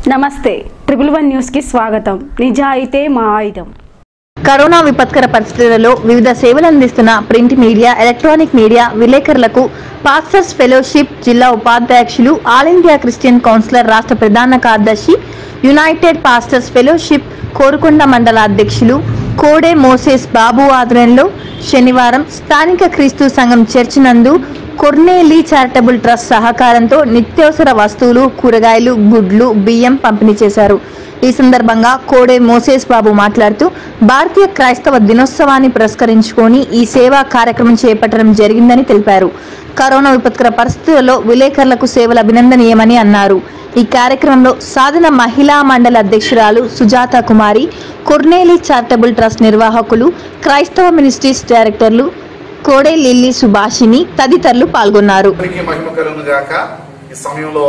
నమస్తే triple one న్యూస్కి స్వాగతం నిజాయితే మా ఆయుధం కరోనా విపత్కర పరిస్థితులలో వివిధ సేవలు అందిస్తున్న ప్రింట్ మీడియా ఎలక్ట్రానిక్ మీడియా విలేకరులకు పాస్టర్స్ ఫెలోషిప్ జిల్లా ఉపాధ్యక్షులు ఆల్ ఇండియా క్రిస్టియన్ కౌన్సిలర్ రాష్ట్ర ప్రధాన కార్యదర్శి యునైటెడ్ పాస్టర్స్ ఫెలోషిప్ కోరుకొండ మండల అధ్యక్షులు కోడే మోసెస్ బాబు ఆధ్వర్యంలో శనివారం స్థానిక క్రీస్తు సంఘం చర్చ్ నందు కొర్నేలీ చారిటబుల్ ట్రస్ట్ సహకారంతో నిత్యావసర వస్తువులు కూరగాయలు గుడ్లు బియ్యం పంపిణీ చేశారు ఈ సందర్భంగా కోడే మోసేస్ బాబు మాట్లాడుతూ భారతీయ క్రైస్తవ దినోత్సవాన్ని పురస్కరించుకొని ఈ సేవా కార్యక్రమం చేపట్టడం జరిగిందని తెలిపారు కరోనా విపత్కర పరిస్థితులలో విలేకరులకు సేవలు అభినందనీయమని అన్నారు ఈ కార్యక్రమంలో సాధన మహిళా మండలి అధ్యక్షురాలు సుజాత కుమారి కొర్నేలి చారిటబుల్ ట్రస్ట్ నిర్వాహకులు క్రైస్తవ మినిస్ట్రీస్ డైరెక్టర్లు కోడే లిల్లీ సుభాషిని తదితరులు పాల్గొన్నారు దేవునికి మహిమ కలుగును గాక ఈ సమయంలో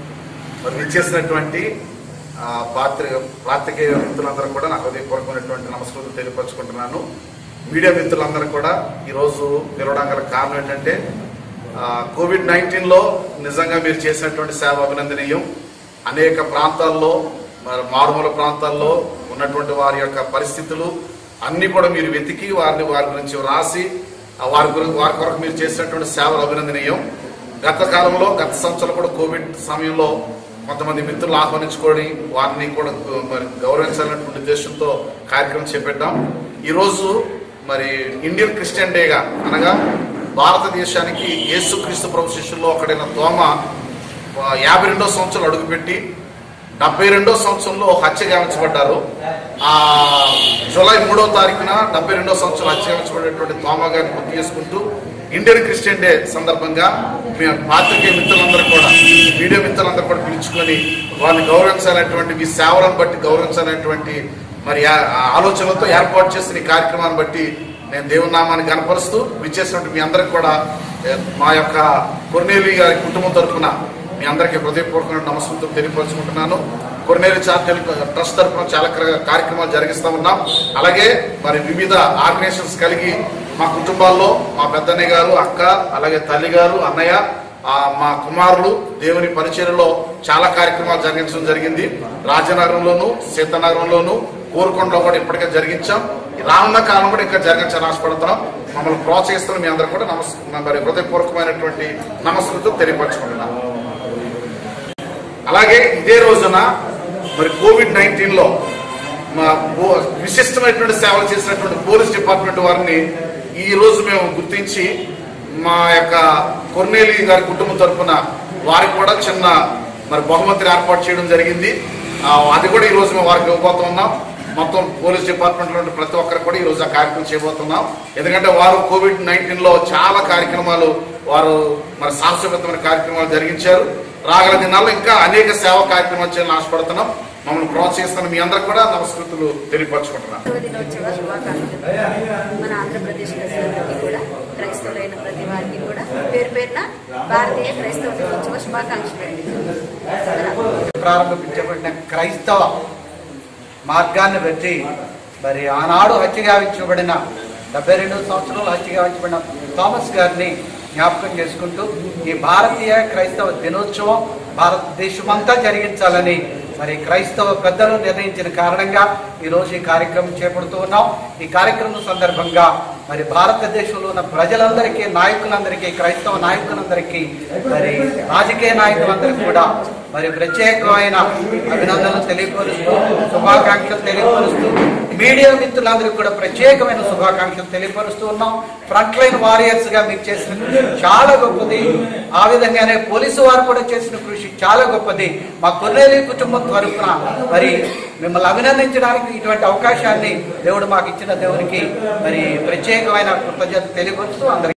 మరి విచ్చేసినటువంటి ఆ, పాత్రి పాత్రికేయ మిత్రులందరూ కూడా నాకు హృదయపూర్వకమైనటువంటి నమస్కారం తెలియపరచుకుంటున్నాను మీడియా మిత్రులందరూ కూడా ఈరోజు పిలవడం గల కారణం ఏంటంటే ఆ, కోవిడ్ నైన్టీన్లో నిజంగా మీరు చేసినటువంటి సేవ అభినందనీయం అనేక ప్రాంతాల్లో మరి మారుమూల ప్రాంతాల్లో ఉన్నటువంటి వారి యొక్క పరిస్థితులు అన్ని కూడా మీరు వెతికి వారిని వారి గురించి రాసి ఆ వారి గురించి వారి కొరకు మీరు చేసినటువంటి సేవలు అభినందనీయం గత కాలంలో గత సంవత్సరం కూడా కోవిడ్ సమయంలో కొంతమంది మిత్రులు ఆహ్వానించుకొని వారిని కూడా మరి గౌరవించాలన్నటువంటి ఉద్దేశంతో కార్యక్రమం చేపట్టాం ఈరోజు మరి ఇండియన్ క్రిస్టియన్ డేగా అనగా భారతదేశానికి యేసుక్రీస్తు ప్రభు శిష్యుల్లో ఒకడైన తోమ ఆ, యాభై రెండో సంవత్సరం అడుగుపెట్టి డెబ్బై రెండో సంవత్సరంలో హత్య గావించబడ్డారు ఆ జూలై మూడో తారీఖున డెబ్బై రెండో సంవత్సరం హత్య గావించబడినటువంటి తోమ గారిని గుర్తు చేసుకుంటూ ఇండియన్ క్రిస్టియన్ డే సందర్భంగా మేము పాత్రికేయ మిత్రులందరూ కూడా మీడియా మిత్రులందరూ కూడా పిలుచుకొని వారిని గౌరవించాలనేటువంటి మీ సేవలను బట్టి గౌరవించాలనేటువంటి మరి ఆ ఆ ఆలోచనలతో ఏర్పాటు చేసిన ఈ కార్యక్రమాన్ని బట్టి నేను దేవుని నామాన్ని కనపరుస్తూ విచ్చేసినటువంటి మీ అందరికి కూడా ఏ, మా యొక్క కొర్నేలి గారి కుటుంబం తరఫున మీ అందరికీ హృదయపూర్వకమైన నమస్కారం తెలియపరుచుకుంటున్నాను కొర్నేలి చారిటబుల్ ట్రస్ట్ తరఫున చాలా క్ర- కార్యక్రమాలు జరిగిస్తూ ఉన్నాం అలాగే మరి వివిధ ఆర్గనైజేషన్స్ కలిగి మా కుటుంబాల్లో మా పెద్దన్నయ్య గారు అక్క అలాగే తల్లి గారు అన్నయ్య ఆ, మా కుమారులు దేవుని పరిచయలో చాలా కార్యక్రమాలు జరిగించడం జరిగింది రాజనగరంలోను సీతానగరంలోను కోరుకొండలో కూడా ఇప్పటికే జరిగించాం ఈ రానున్న కాలం కూడా ఇంకా జరిగించాలని ఆశపడుతున్నాం మమ్మల్ని ప్రోత్సహిస్తున్న మీ అందరూ కూడా నమస్ మరి హృదయపూర్వకమైనటువంటి నమస్కృతం తెలియపరచుకుంటున్నాను అలాగే ఇదే రోజున మరి కోవిడ్ నైన్టీన్ లో మా పో- విశిష్టమైనటువంటి సేవలు చేసినటువంటి పోలీస్ డిపార్ట్మెంట్ వారిని ఈ రోజు మేము గుర్తించి మా యొక్క కొర్నేలి గారి కుటుంబం తరఫున వారికి కూడా చిన్న మరి బహుమతిని ఏర్పాటు చేయడం జరిగింది ఆ, అది కూడా ఈ రోజు మేము వారికి ఇవ్వబోతున్నాం మొత్తం పోలీస్ డిపార్ట్మెంట్ లో ప్రతి ఒక్కరు కూడా ఈ రోజు ఆ కార్యక్రమం చేయబోతున్నాం ఎందుకంటే వారు కోవిడ్ నైన్టీన్ లో చాలా కార్యక్రమాలు వారు మరి సాహసోపేతమైన కార్యక్రమాలు జరిగించారు రాగల దినాల్లో ఇంకా అనేక సేవా కార్యక్రమాలు చేయాలని ఆశపడుతున్నాం మమ్మల్ని ప్రోత్సహిస్తున్న మీ అందరికి కూడా నమస్కృతులు తెలియపరచుకుంటున్నాం క్రైస్తవ దినోత్సవ శుభాకాంక్షలు మన ఆంధ్రప్రదేశ్ ప్రజలందరికీ కూడా క్రైస్తవులైన ప్రతి వారికి కూడా పేరు పేరున భారతీయ క్రైస్తవ దినోత్సవ శుభాకాంక్షలు అండి ప్రారంభించబడిన క్రైస్తవ మార్గాన్ని బట్టి మరి ఆనాడు హత్య గావించబడిన డెబ్బై రెండు సంవత్సరాలు హత్య గావించబడిన థామస్ గారిని జ్ఞాపకం చేసుకుంటూ ఈ భారతీయ క్రైస్తవ దినోత్సవం భారతదేశమంతా జరిగించాలని మరి క్రైస్తవ పెద్దలు నిర్ణయించిన కారణంగా ఈ రోజు ఈ కార్యక్రమం చేపడుతూ ఉన్నాం ఈ కార్యక్రమం సందర్భంగా మరి భారతదేశంలో ఉన్న ప్రజలందరికీ నాయకులందరికీ క్రైస్తవ నాయకులందరికీ మరి రాజకీయ నాయకులందరికీ కూడా మరి ప్రత్యేకమైన అభినందనలు తెలియపరుస్తూ శుభాకాంక్షలు తెలియపరుస్తూ మీడియా మిత్రులందరికీ కూడా ప్రత్యేకమైన శుభాకాంక్షలు తెలియపరుస్తూ ఉన్నాం ఫ్రంట్ లైన్ వారియర్స్ గా మీరు చేసిన కృషి చాలా గొప్పది ఆ విధంగానే పోలీసు వారు కూడా చేసిన కృషి చాలా గొప్పది మా కొర్రేలి కుటుంబం తరఫున మరి మిమ్మల్ని అభినందించడానికి ఇటువంటి అవకాశాన్ని దేవుడు మాకు ఇచ్చిన దేవునికి మరి ప్రత్యేకమైన కృతజ్ఞత తెలియపరుస్తూ అందరికీ